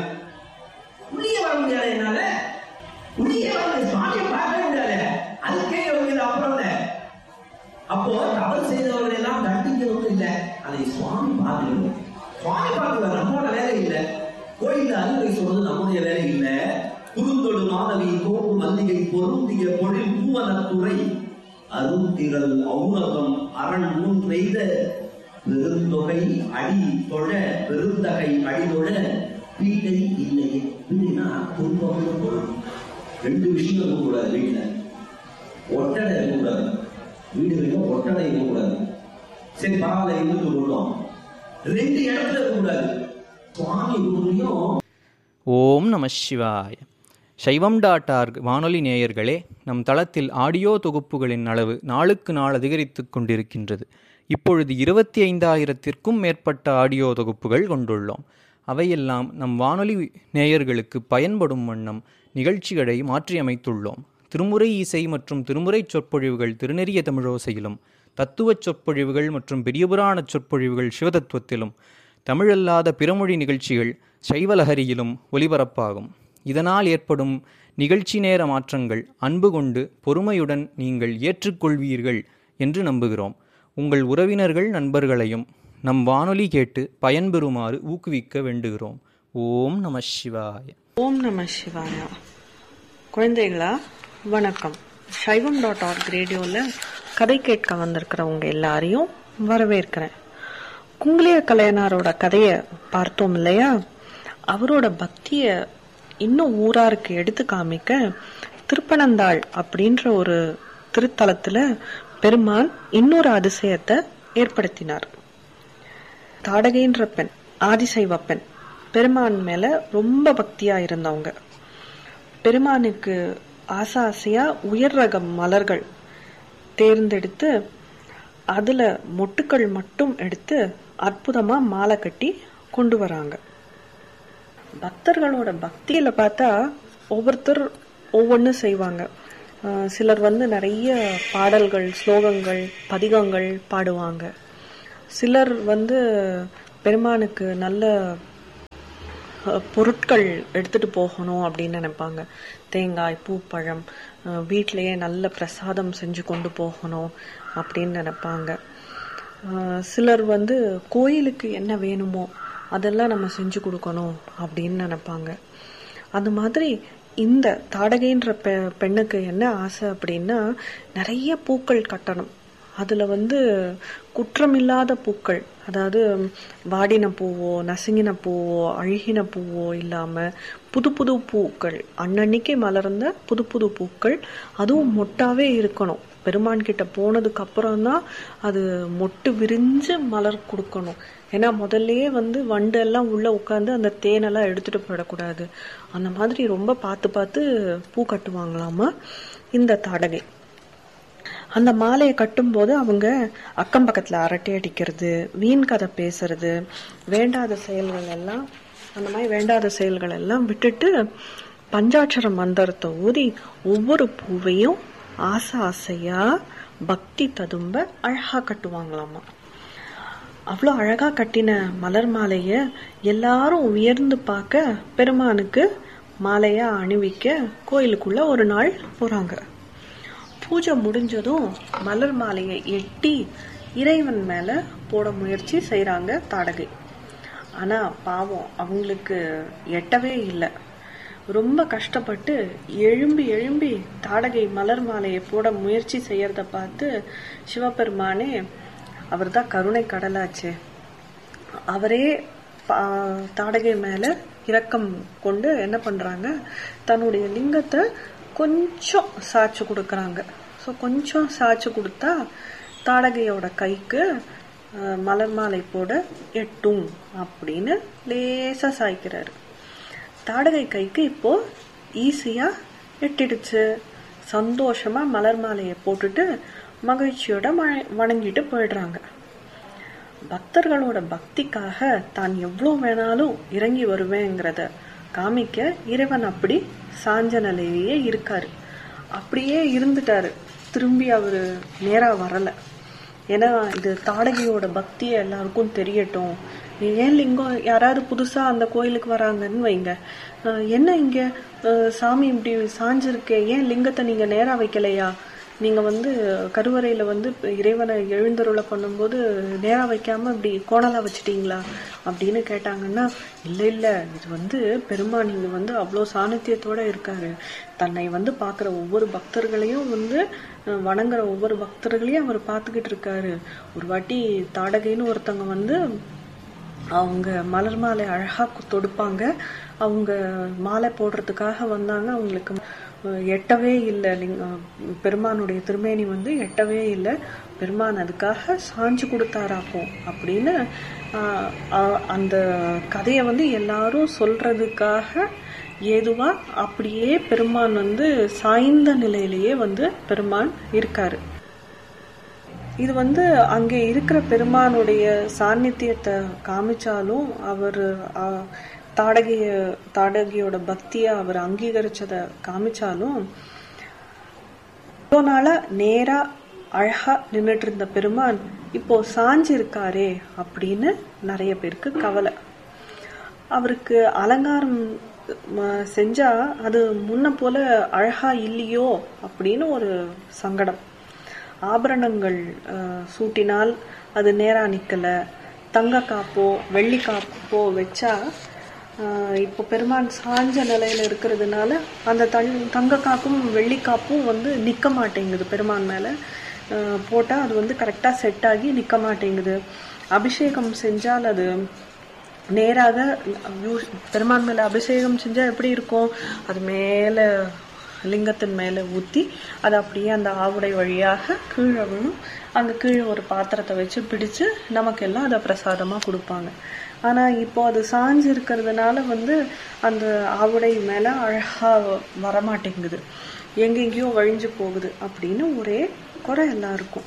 [SPEAKER 1] உள்ளே வர முடியாது என்னால உள்ளே வர முடியாது. சுவாமியை பார்க்கவே முடியாது அதுக்கே உங்களுக்கு அப்புறம் இல்ல அப்போ தவறு செய்தவர்கள் எல்லாம் தண்டிக்கவும் இல்லை அதை சுவாமி பார்க்கணும் சுவாமி பார்க்கல நம்மளோட வேலை இல்லை கோயில்ல அறிவுரை சொல்றது நம்முடைய வேலை இல்லை குறுந்தொடு மாதவி கோப்பு மல்லிகை பொருந்திய பொழில் பூவனத்துறை அருந்திரல் ஔரகம் அரண் முன் பெய்த பெருந்தொகை அடி தொழ பெருந்தகை அடிதொழ வீட்டை இல்லையே வீடுனா துன்பம் பொருள் ரெண்டு விஷயம் இருக்கக்கூடாது வீட்டுல ஒட்டடை இருக்கக்கூடாது வீடுகளில் ஒட்டடை இருக்கக்கூடாது சரி பரவாயில்ல இருந்துட்டு போட்டோம் ரெண்டு இடத்துல இருக்கக்கூடாது சுவாமி ரூம்லையும்
[SPEAKER 2] ஓம் நம சிவாய சைவம் டாட் ஆர்க் வானொலி நேயர்களே நம் தளத்தில் ஆடியோ தொகுப்புகளின் அளவு நாளுக்கு நாள் அதிகரித்து கொண்டிருக்கின்றது இப்பொழுது இருபத்தி ஐந்தாயிரத்திற்கும் மேற்பட்ட ஆடியோ தொகுப்புகள் கொண்டுள்ளோம் அவையெல்லாம் நம் வானொலி நேயர்களுக்கு பயன்படும் வண்ணம் நிகழ்ச்சிகளை மாற்றியமைத்துள்ளோம் திருமுறை இசை மற்றும் திருமுறைச் சொற்பொழிவுகள் திருநெறிய தமிழோசையிலும் தத்துவச் சொற்பொழிவுகள் மற்றும் பெரியபுராணச் சொற்பொழிவுகள் சிவதத்துவத்திலும் தமிழல்லாத பிறமொழி நிகழ்ச்சிகள் சைவலஹரியிலும் ஒலிபரப்பாகும் இதனால் ஏற்படும் நிகழ்ச்சி நேர மாற்றங்கள் அன்பு கொண்டு பொறுமையுடன் நீங்கள் ஏற்றுக்கொள்வீர்கள் என்று நம்புகிறோம் உங்கள் உறவினர்கள் நண்பர்களையும் நம் வானொலி கேட்டு பயன்பெறுமாறு ஊக்குவிக்க வேண்டுகிறோம் ஓம் நம சிவாய
[SPEAKER 3] ஓம் நம சிவாயா குழந்தைகளா வணக்கம் சைவம் டாட் ஆர்க் ரேடியோவில் கதை கேட்க வந்திருக்கிறவங்க எல்லாரையும் வரவேற்கிறேன் குங்குளிய கலையனாரோட கதையை பார்த்தோம் இல்லையா அவரோட பக்தியை இன்னும் ஊராருக்கு எடுத்து காமிக்க திருப்பனந்தாள் அப்படின்ற ஒரு திருத்தலத்துல பெருமான் இன்னொரு அதிசயத்தை ஏற்படுத்தினார் தாடகைன்ற பெண் ஆதிசைவ பெண் பெருமான் மேல ரொம்ப பக்தியா இருந்தவங்க பெருமானுக்கு ஆசை ஆசையா உயர் ரக மலர்கள் தேர்ந்தெடுத்து அதுல மொட்டுக்கள் மட்டும் எடுத்து அற்புதமா மாலை கட்டி கொண்டு வராங்க பக்தர்களோட பக்தியில பார்த்தா ஒவ்வொருத்தர் ஒவ்வொன்று செய்வாங்க அஹ் சிலர் வந்து நிறைய பாடல்கள் ஸ்லோகங்கள் பதிகங்கள் பாடுவாங்க சிலர் வந்து பெருமானுக்கு நல்ல அஹ், பொருட்கள் எடுத்துட்டு போகணும் அப்படின்னு நினைப்பாங்க தேங்காய் பூப்பழம் அஹ், வீட்டிலேயே நல்ல பிரசாதம் செஞ்சு கொண்டு போகணும் அப்படின்னு நினைப்பாங்க அஹ், சிலர் வந்து கோயிலுக்கு என்ன வேணுமோ அதெல்லாம் நம்ம செஞ்சு கொடுக்கணும் அப்படின்னு நினைப்பாங்க அந்த மாதிரி இந்த தாடகைன்ற பெ பெண்ணுக்கு என்ன ஆசை அப்படின்னா நிறைய பூக்கள் கட்டணும் அதுல வந்து குற்றமில்லாத பூக்கள் அதாவது வாடின பூவோ நசுங்கின பூவோ அழுகின பூவோ இல்லாம புது புது பூக்கள் அன்னன்னைக்கு மலர்ந்த புது புது பூக்கள் அதுவும் மொட்டாவே இருக்கணும் பெருமான் கிட்ட போனதுக்கு அப்புறம் தான் அது மொட்டு விரிஞ்சு மலர் கொடுக்கணும் ஏன்னா முதல்லயே வந்து வண்டு எல்லாம் உள்ள உட்காந்து அந்த தேனெல்லாம் எடுத்துட்டு போயிடக்கூடாது அந்த மாதிரி ரொம்ப பார்த்து பார்த்து பூ கட்டுவாங்களாமா இந்த தாடகை அந்த மாலையை கட்டும்போது அவங்க அக்கம் பக்கத்துல அரட்டை அடிக்கிறது வீண் கதை பேசுறது வேண்டாத செயல்கள் எல்லாம் அந்த மாதிரி வேண்டாத செயல்கள் எல்லாம் விட்டுட்டு பஞ்சாட்சர மந்திரத்தை ஊதி ஒவ்வொரு பூவையும் ஆசை ஆசையா பக்தி ததும்ப அழகா கட்டுவாங்களாமா அவ்வளோ அழகா கட்டின மலர் மாலைய எல்லாரும் உயர்ந்து பார்க்க பெருமானுக்கு மாலையா அணிவிக்க கோயிலுக்குள்ள ஒரு நாள் போறாங்க பூஜை முடிஞ்சதும் மலர் மாலையை எட்டி இறைவன் மேல போட முயற்சி செய்றாங்க தாடகை ஆனா பாவம் அவங்களுக்கு எட்டவே இல்லை ரொம்ப கஷ்டப்பட்டு எழும்பி எழும்பி தாடகை மலர் மாலையை போட முயற்சி செய்யறத பார்த்து சிவபெருமானே அவர்தான் கருணை கடலாச்சே அவரே பா- தாடகை மேல இரக்கம் கொண்டு என்ன பண்றாங்க தன்னுடைய லிங்கத்தை கொஞ்சம் சாய்ச்சி கொடுக்கறாங்க ஸோ கொஞ்சம் சாய்ச்சி கொடுத்தா தாடகையோட கைக்கு அஹ், மலர் மாலை போட எட்டும் அப்படின்னு லேசா சாய்க்கிறாரு தாடகை கைக்கு இப்போ ஈஸியா எட்டிடுச்சு சந்தோஷமா மலர் மாலையை போட்டுட்டு மகிழ்ச்சியோட ம- வணங்கிட்டு போயிடுறாங்க பக்தர்களோட பக்திக்காக தான் எவ்வளோ வேணாலும் இறங்கி வருவேங்கிறத காமிக்க இறைவன் அப்படி சாஞ்ச நிலையிலேயே இருக்காரு அப்படியே இருந்துட்டாரு திரும்பி அவரு நேரா வரல ஏன்னா இது தாடகையோட பக்தியை எல்லாருக்கும் தெரியட்டும் ஏன் லிங்கம் யாராவது புதுசா அந்த கோயிலுக்கு வராங்கன்னு வைங்க அஹ் என்ன இங்க அஹ் சாமி இப்படி சாஞ்சிருக்கே ஏன் லிங்கத்தை நீங்க நேரா வைக்கலையா நீங்க வந்து கருவறையில வந்து இறைவனை எழுந்தருளை பண்ணும்போது நேரா வைக்காம இப்படி கோணலா வச்சிட்டீங்களா அப்படின்னு கேட்டாங்கன்னா இல்ல இல்ல இது வந்து பெருமான் இங்க வந்து அவ்வளோ சாநித்தியத்தோட இருக்காரு தன்னை வந்து பாக்குற ஒவ்வொரு பக்தர்களையும் வந்து அஹ், வணங்குற ஒவ்வொரு பக்தர்களையும் அவர் பார்த்துக்கிட்டு இருக்காரு ஒரு வாட்டி தாடகைன்னு ஒருத்தவங்க வந்து அவங்க மலர் மாலை அழகா கு- தொடுப்பாங்க அவங்க மாலை போடுறதுக்காக வந்தாங்க அவங்களுக்கு அஹ், எட்டவே இல்லை லிங்க- பெருமானுடைய திருமேனி வந்து எட்டவே இல்லை பெருமான் அதுக்காக சாஞ்சு கொடுத்தாராக்கும் அப்படின்னு ஆஹ், ஆஹ், அந்த கதையை வந்து எல்லாரும் சொல்றதுக்காக ஏதுவா அப்படியே பெருமான் வந்து சாய்ந்த நிலையிலேயே வந்து பெருமான் இருக்காரு இது வந்து அங்கே இருக்கிற பெருமானுடைய சாநித்தியத்தை காமிச்சாலும் அவர் தாடகைய தாடகையோட பக்தியை அவர் அங்கீகரிச்சதை காமிச்சாலும் இவ்வளோ நாளா நேரா அழகா நின்னுட்டு இருந்த பெருமான் இப்போ சாஞ்சு இருக்காரே அப்படின்னு நிறைய பேருக்கு கவலை அவருக்கு அலங்காரம் ம, செஞ்சா அது முன்ன போல அழகா இல்லையோ அப்படின்னு ஒரு சங்கடம் ஆபரணங்கள் அஹ், சூட்டினால் அது நேரா நிக்கல தங்க காப்போ வெள்ளி காப்போ வச்சா அஹ், இப்போ பெருமான் சாஞ்ச நிலையில இருக்கிறதுனால அந்த தங் தங்க காப்பும் வெள்ளி காப்பும் வந்து நிக்க மாட்டேங்குது பெருமான் மேல அஹ், போட்டா அது வந்து கரெக்டா செட் ஆகி நிக்க மாட்டேங்குது அபிஷேகம் செஞ்சால் அது நேராக யூ- பெருமான் மேல அபிஷேகம் செஞ்சா எப்படி இருக்கும் அது மேல லிங்கத்தின் மேல ஊத்தி அது அப்படியே அந்த ஆவுடை வழியாக கீழே விழும் அங்க கீழே ஒரு பாத்திரத்தை வச்சு பிடிச்சு நமக்கெல்லாம் அதை பிரசாதமா கொடுப்பாங்க ஆனா இப்போ அது சாஞ்சு இருக்கிறதுனால வந்து அந்த ஆவுடை மேல அழகா வரமாட்டேங்குது எங்கெங்கேயோ வழிஞ்சு போகுது அப்படின்னு ஒரே குறை எல்லாருக்கும்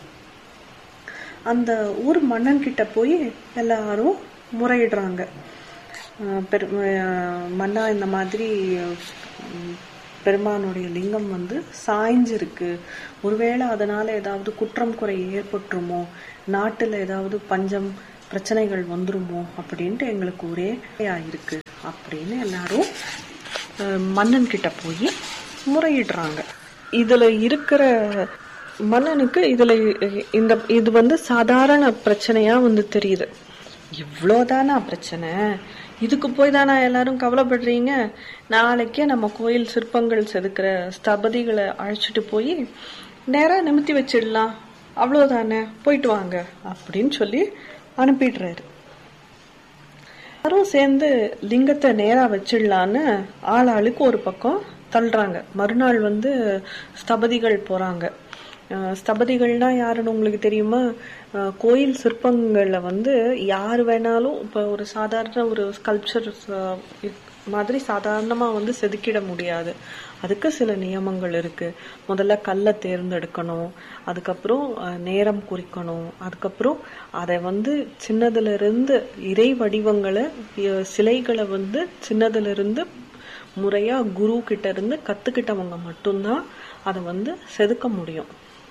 [SPEAKER 3] அந்த ஊர் மன்னன் கிட்ட போய் எல்லாரும் முறையிடுறாங்க அஹ் பெரு அஹ் மன்னா இந்த மாதிரி உம், பெருமானுடைய லிங்கம் வந்து சாய்ஞ்சிருக்கு ஒருவேளை அதனால ஏதாவது குற்றம் குறை ஏற்பட்டுருமோ நாட்டுல ஏதாவது பஞ்சம் பிரச்சனைகள் வந்துருமோ அப்படின்ட்டு எங்களுக்கு ஒரே இருக்கு அப்படின்னு எல்லாரும் அஹ், மன்னன் கிட்ட போய் முறையிடுறாங்க இதுல இருக்கிற மன்னனுக்கு இதுல இந்த இது வந்து சாதாரண பிரச்சனையா வந்து தெரியுது இவ்வளோதானா பிரச்சனை இதுக்கு போய் தானா எல்லாரும் கவலைப்படுறீங்க நாளைக்கே நம்ம கோயில் சிற்பங்கள் செதுக்கிற ஸ்தபதிகளை அழைச்சிட்டு போய் நேரா நிமித்தி வச்சிடலாம் அவ்வளோதானே போயிட்டு வாங்க அப்படின்னு சொல்லி அனுப்பிடுறாரு எல்லாரும் சேர்ந்து லிங்கத்தை நேரா வச்சிடலான்னு ஆள் ஆளுக்கு ஒரு பக்கம் தள்ளுறாங்க மறுநாள் வந்து ஸ்தபதிகள் போறாங்க அஹ் ஸ்தபதிகள்னா யாருன்னு உங்களுக்கு தெரியுமா அஹ் கோயில் சிற்பங்கள்ல வந்து யார் வேணாலும் இப்போ ஒரு சாதாரண ஒரு ஸ்கல்ப்சர் மாதிரி சாதாரணமா வந்து செதுக்கிட முடியாது அதுக்கு சில நியமங்கள் இருக்கு முதல்ல கல்லை தேர்ந்தெடுக்கணும் அதுக்கப்புறம் அஹ், நேரம் குறிக்கணும் அதுக்கப்புறம் அதை வந்து சின்னதுல இருந்து இறை வடிவங்களை அஹ், சிலைகளை வந்து சின்னதுல இருந்து முறையா குரு கிட்ட இருந்து கத்துக்கிட்டவங்க மட்டும்தான் அதை வந்து செதுக்க முடியும்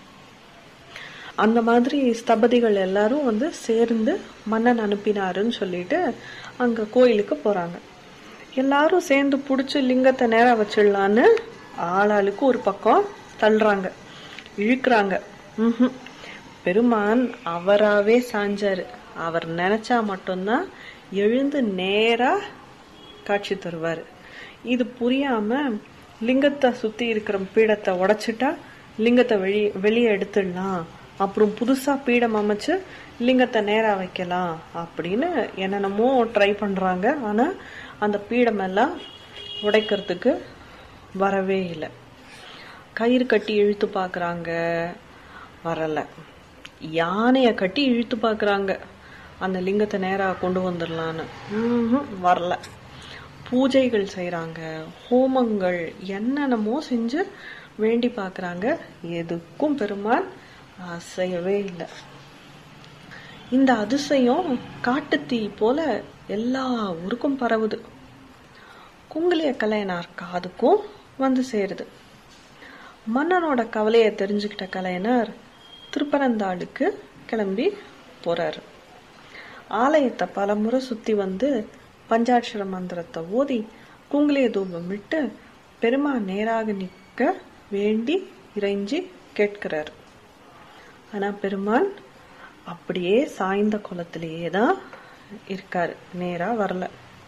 [SPEAKER 3] அந்த மாதிரி ஸ்தபதிகள் எல்லாரும் வந்து சேர்ந்து மன்னன் அனுப்பினாருன்னு சொல்லிட்டு அங்க கோயிலுக்கு போறாங்க எல்லாரும் சேர்ந்து புடிச்சு லிங்கத்தை நேரா வச்சிடலான்னு ஆளாளுக்கு ஒரு பக்கம் தள்ளுறாங்க இழுக்கிறாங்க ம்ஹும். பெருமான் அவராவே சாஞ்சாரு அவர் நினைச்சா மட்டும்தான் எழுந்து நேரா காட்சி தருவாரு இது புரியாம லிங்கத்தை சுத்தி இருக்கிற பீடத்தை உடைச்சிட்டா லிங்கத்தை வெளியே வெளியே எடுத்துடலாம் அப்புறம் புதுசா பீடம் அமைச்சு லிங்கத்தை நேரா வைக்கலாம் அப்படின்னு என்னென்னமோ ட்ரை பண்றாங்க ஆனா அந்த பீடம் எல்லாம் உடைக்கிறதுக்கு வரவே இல்லை கயிறு கட்டி இழுத்து பார்க்கறாங்க வரல யானைய கட்டி இழுத்து பார்க்கறாங்க அந்த லிங்கத்தை நேரா கொண்டு வந்துடலான்னு ம்ஹும், வரல பூஜைகள் செய்றாங்க ஹோமங்கள் என்னென்னமோ செஞ்சு வேண்டி பார்க்கறாங்க எதுக்கும் பெருமான் அசையவே இல்லை இந்த அதிசயம் காட்டுத்தீ போல எல்லா ஊருக்கும் பரவுது குங்குலிய கலையனார் காதுக்கும் வந்து சேருது மன்னனோட கவலையை தெரிஞ்சுக்கிட்ட கலையனார் திருப்பரந்தாளுக்கு கிளம்பி போறாரு ஆலயத்தை பலமுறை சுத்தி வந்து பஞ்சாட்சர மந்திரத்தை ஓதி குங்குலிய தூபம் விட்டு பெருமான் நேராக நிற்க வேண்டி இறைஞ்சி கேட்கிறார் ஆனா பெருமான் அப்படியே சாய்ந்த குளத்திலேயே தான் இருக்காரு நேரா வரல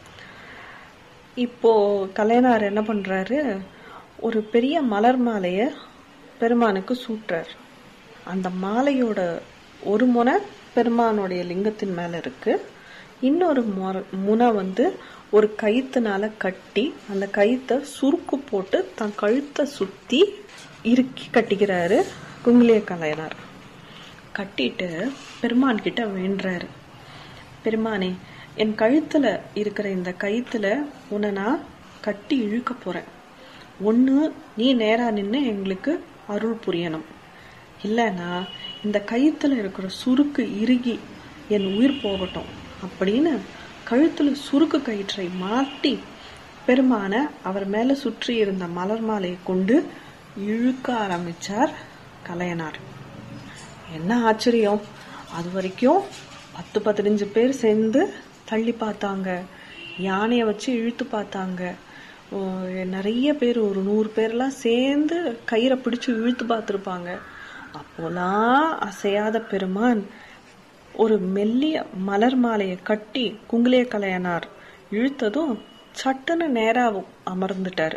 [SPEAKER 3] இப்போ கலைஞர் என்ன பண்றாரு ஒரு பெரிய மலர் மாலைய பெருமானுக்கு சூட்டுறார் அந்த மாலையோட ஒரு முனை பெருமானுடைய லிங்கத்தின் மேல இருக்கு இன்னொரு மொர- முனை வந்து ஒரு கயித்துனால கட்டி அந்த கயித்தை சுருக்கு போட்டு தன் கழுத்தை சுத்தி இறுக்கி கட்டிக்கிறாரு குங்குலிய கலையனார் கட்டிட்டு பெருமான் கிட்ட வேண்டுறாரு பெருமானே என் கழுத்துல இருக்கிற இந்த கயித்துல உன்னை நான் கட்டி இழுக்க போறேன் ஒண்ணு நீ நேரா நின்னு எங்களுக்கு அருள் புரியணும் இல்லைன்னா இந்த கயித்துல இருக்கிற சுருக்கு இறுகி என் உயிர் போகட்டும் அப்படின்னு கழுத்துல சுருக்கு கயிற்றை மாட்டி பெருமான அவர் மேல சுற்றி இருந்த மலர் மாலையை கொண்டு இழுக்க ஆரம்பிச்சார் கலையனார் என்ன ஆச்சரியம் அது வரைக்கும் பத்து பதினஞ்சு பேர் சேர்ந்து தள்ளி பார்த்தாங்க யானையை வச்சு இழுத்து பார்த்தாங்க ஓ, நிறைய பேர் ஒரு நூறு பேர்லாம் சேர்ந்து கயிறை பிடிச்சு இழுத்து பார்த்துருப்பாங்க அப்போலாம் அசையாத பெருமான் ஒரு மெல்லிய மலர் மாலையை கட்டி குங்குலிய கலையனார் இழுத்ததும் சட்டுன்னு நேரா அமர்ந்துட்டாரு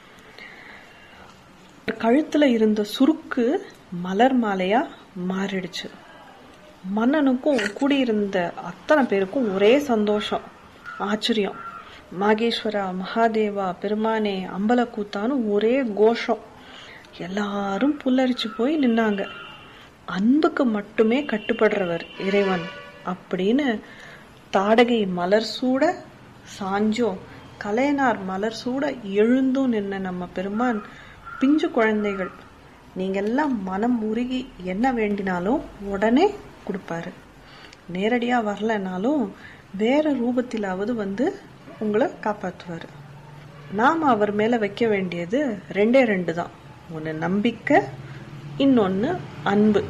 [SPEAKER 3] கழுத்துல இருந்த சுருக்கு மலர் மாலையா மாறிடுச்சு மன்னனுக்கும் கூடியிருந்த அத்தனை பேருக்கும் ஒரே சந்தோஷம் ஆச்சரியம் மாகேஸ்வரா மகாதேவா பெருமானே அம்பலக்கூத்தான்னு ஒரே கோஷம் எல்லாரும் புல்லரிச்சு போய் நின்னாங்க அன்புக்கு மட்டுமே கட்டுப்படுறவர் இறைவன் அப்படின்னு தாடகை மலர் சூட சாஞ்சோ கலையனார் மலர் சூட எழுந்தும் நின்ன நம்ம பெருமான் பிஞ்சு குழந்தைகள் நீங்க எல்லாம் மனம் உருகி என்ன வேண்டினாலும் உடனே கொடுப்பாரு நேரடியா வரலனாலும் வேற ரூபத்திலாவது வந்து உங்களை காப்பாத்துவாரு நாம் அவர் மேல வைக்க வேண்டியது ரெண்டே ரெண்டு தான் ஒன்று நம்பிக்கை இன்னொன்று அன்பு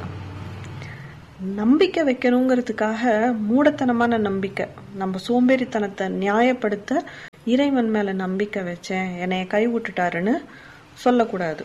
[SPEAKER 3] நம்பிக்கை வைக்கணுங்கிறதுக்காக மூடத்தனமான நம்பிக்கை நம்ம சோம்பேறித்தனத்தை நியாயப்படுத்த இறைவன் மேல நம்பிக்கை வச்சேன் என்னைய கை விட்டுட்டாருன்னு சொல்லக்கூடாது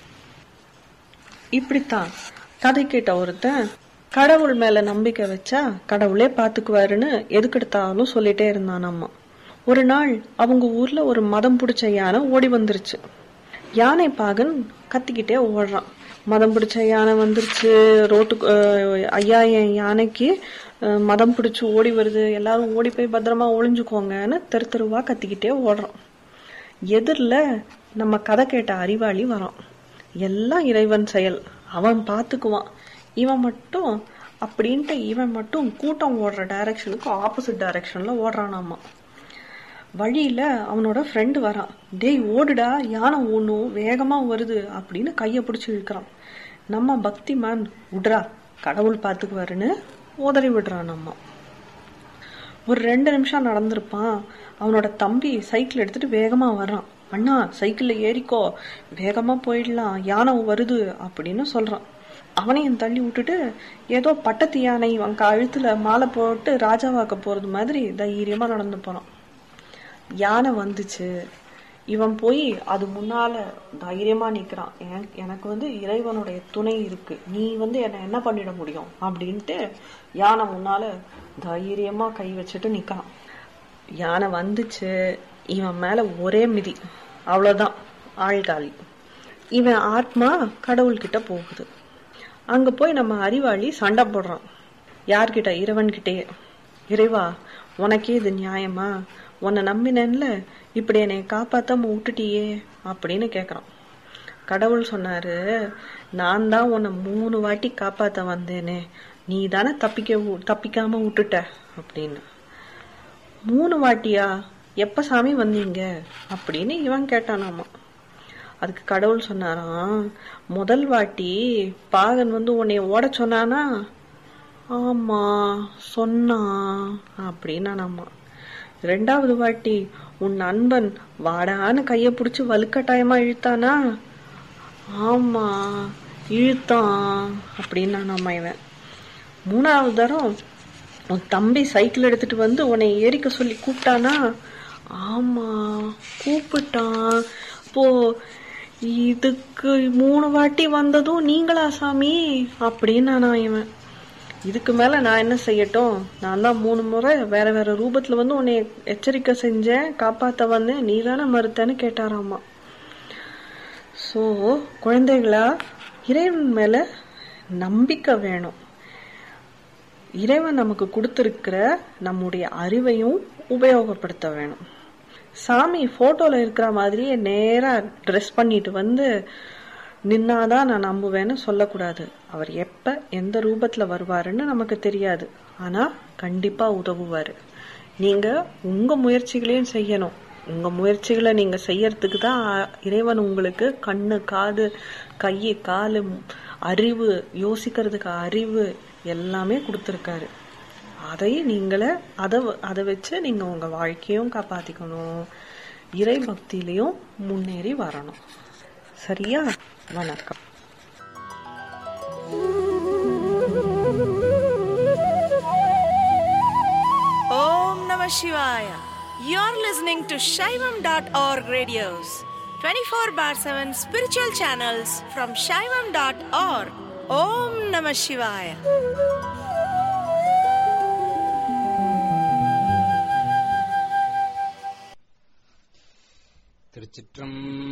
[SPEAKER 3] இப்படித்தான் கதை கேட்ட ஒருத்தன் கடவுள் மேல நம்பிக்கை வச்சா கடவுளே பாத்துக்குவாருன்னு எதுக்கெடுத்தாலும் சொல்லிட்டே இருந்தான் அம்மா ஒரு நாள் அவங்க ஊர்ல ஒரு மதம் பிடிச்ச யானை ஓடி வந்துருச்சு யானை பாகன் கத்திக்கிட்டே ஓடுறான் மதம் பிடிச்ச யானை வந்துருச்சு ரோட்டுக்கு அஹ், ஐயா என் யானைக்கு அஹ், மதம் பிடிச்சு ஓடி வருது எல்லாரும் ஓடி போய் பத்திரமா ஒளிஞ்சுக்கோங்கன்னு தெரு தெருவா கத்திக்கிட்டே ஓடுறான் எதிரில் நம்ம கதை கேட்ட அறிவாளி வரான் எல்லாம் இறைவன் செயல் அவன் பார்த்துக்குவான் இவன் மட்டும் அப்படின்ட்டு இவன் மட்டும் கூட்டம் ஓடுற டைரக்ஷனுக்கு ஆப்போசிட் டைரக்ஷன்ல ஓடுறானாமா வழியில அவனோட ஃப்ரெண்டு வரான் டேய் ஓடுடா யானை ஒன்றும் வேகமா வருது அப்படின்னு கையை பிடிச்சி இழுக்கிறான் நம்ம பக்திமான் விட்றா கடவுள் பார்த்துக்குவாருன்னு உதறி விடுறான் நம்ம ஒரு ரெண்டு நிமிஷம் நடந்திருப்பான் அவனோட தம்பி சைக்கிள் எடுத்துட்டு வேகமா வர்றான் அண்ணா சைக்கிள்ல ஏறிக்கோ வேகமா போயிடலாம் யானை வருது அப்படின்னு சொல்றான் அவனையும் தள்ளி விட்டுட்டு ஏதோ பட்டத்து யானை அவன் கழுத்துல மாலை போட்டு ராஜாவாக்க போறது மாதிரி தைரியமா நடந்து போறான் யானை வந்துச்சு இவன் போய் அது முன்னால தைரியமா நிக்கிறான் எனக்கு- எனக்கு வந்து இறைவனுடைய துணை இருக்கு நீ வந்து என்ன என்ன பண்ணிட முடியும் அப்படின்ட்டு யானை முன்னால தைரியமா கை வச்சுட்டு நிக்கிறான் யானை வந்துச்சு இவன் மேல ஒரே மிதி அவ்வளவுதான் ஆள்காலி இவன் ஆத்மா கடவுள்கிட்ட போகுது அங்க போய் நம்ம அறிவாளி சண்டை போடுறான் யார்கிட்ட இறைவன்கிட்டயே இறைவா உனக்கே இது நியாயமா உன்னை நம்பினேன்ல இப்படி என்னை காப்பாத்தாம விட்டுட்டியே அப்படின்னு கேக்குறான் கடவுள் சொன்னாரு நான் தான் உன்னை மூணு வாட்டி காப்பாத்த வந்தேனே நீ தானே தப்பிக்க வு- தப்பிக்காம விட்டுட்ட அப்படின்னு மூணு வாட்டியா எப்ப சாமி வந்தீங்க அப்படின்னு இவன் கேட்டானாமா அதுக்கு கடவுள் சொன்னாராம் முதல் வாட்டி பாகன் வந்து உன்னைய ஓட சொன்னானா ஆமா சொன்னான் அப்படின்னானாமா ரெண்டாவது வாட்டி உன் நண்பன் வாடான்னு கைய பிடிச்சு வலுக்கட்டாயமா இழுத்தானா ஆமா இழுத்தான் அப்படின்னானாமா இவன் மூணாவது தரம் உன் தம்பி சைக்கிள் எடுத்துட்டு வந்து உன்னை ஏறிக்க சொல்லி கூப்பிட்டானா ஆமா கூப்பிட்டான் அப்போ இதுக்கு மூணு வாட்டி வந்ததும் நீங்களா சாமி அப்படின்னு நான் இவன் இதுக்கு மேல நான் என்ன செய்யட்டும் நான் தான் மூணு முறை வேற வேற ரூபத்துல வந்து உன்னை எச்சரிக்கை செஞ்சேன் காப்பாத்த வந்தேன் நீ தானே மறுத்தேன்னு கேட்டாராமா ஸோ குழந்தைகளா இறைவன் மேல நம்பிக்கை வேணும் இறைவன் நமக்கு கொடுத்திருக்கிற நம்முடைய அறிவையும் உபயோகப்படுத்த வேணும் சாமி போட்டோல இருக்கிற மாதிரியே நேரா ட்ரெஸ் பண்ணிட்டு வந்து நின்னாதான் நான் நம்புவேன்னு சொல்லக்கூடாது அவர் எப்ப எந்த ரூபத்துல வருவாருன்னு நமக்கு தெரியாது ஆனா கண்டிப்பா உதவுவாரு நீங்க உங்க முயற்சிகளையும் செய்யணும் உங்க முயற்சிகளை நீங்க செய்யறதுக்கு தான் அ- இறைவன் உங்களுக்கு கண்ணு காது கை காலு அறிவு யோசிக்கிறதுக்கு அறிவு எல்லாமே கொடுத்துருக்காரு அதை நீங்களே அதை அதை வச்சு நீங்க உங்க வாழ்க்கையும் காப்பாத்திக்கணும் இறை பக்தியிலையும் முன்னேறி வரணும் சரியா வணக்கம்
[SPEAKER 4] Om Namah Shivaya. You're listening to Shaivam.org radios, 24 bar 7 spiritual channels from Shaivam.org. Om Namah Shivaya.
[SPEAKER 5] திருச்சிற்றம்